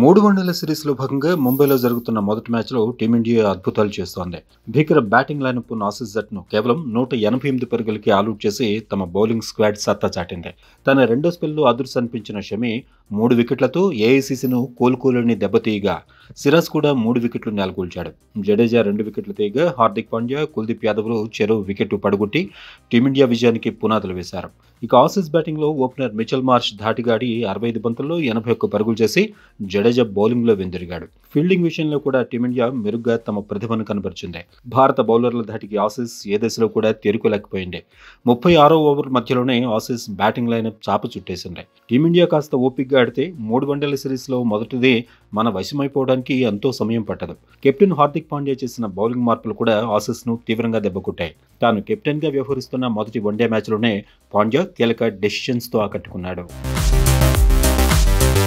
మూడు వన్డేల సిరీస్లో భాగంగా ముంబైలో జరుగుతున్న మొదటి మ్యాచ్లో టీమిండియా అద్భుతాలు చేస్తోంది భీకర బ్యాటింగ్ లైనప్ ఉన్న ఆసీస్ జట్టును కేవలం నూట ఎనభై ఎనిమిది పరుగులకి ఆల్అౌట్ చేసి తమ బౌలింగ్ స్క్వాడ్ సత్తా చాటింది తన రెండో స్పెల్లో అదుర్స్ అనిపించిన షమి మూడు వికెట్లతో ఏఐసీసీను కోలుకోలేని దెబ్బతీయగా సిరాజ్ కూడా మూడు వికెట్లు నెలకొల్చాడు జడేజా రెండు వికెట్లు తీయగా హార్దిక్ పాండ్యా కుల్దీప్ యాదవ్లు చెరో వికెట్ పడగొట్టి టీమిండియా విజయానికి పునాదులు వేశారు ఇక ఆసీస్ బ్యాటింగ్లో ఓపెనర్ మిచెల్ మార్ష్ ధాటిగాడి అరవై ఐదు బంతుల్లో ఎనభై ఒక్క పరుగులు చేసి జడేజా బౌలింగ్లో వెందిరిగాడు ఫీల్డింగ్ విషయంలో కూడా టీమిండియా మెరుగ్గా తమ ప్రతిభను కనబరిచింది భారత బౌలర్ల ధాటికి ఆసీస్ ఏ దశలో కూడా తేరుకోలేకపోయింది ముప్పై ఆరో ఓవర్ మధ్యలోనే ఆసీస్ బ్యాటింగ్ లైనప్ చాప చుట్టేసింది టీమిండియా కాస్త ఓపిక్గా ఆడితే మూడు వన్డేల సిరీస్లో మొదటిది మన వశమైపోవడానికి ఎంతో సమయం పట్టదు కెప్టెన్ హార్దిక్ పాండ్యా చేసిన బౌలింగ్ మార్పులు కూడా ఆసీస్ను తీవ్రంగా దెబ్బకొట్టాయి తాను కెప్టెన్గా వ్యవహరిస్తున్న మొదటి వన్డే మ్యాచ్లోనే పాండ్యా కీలక డెసిషన్స్తో ఆకట్టుకున్నాడు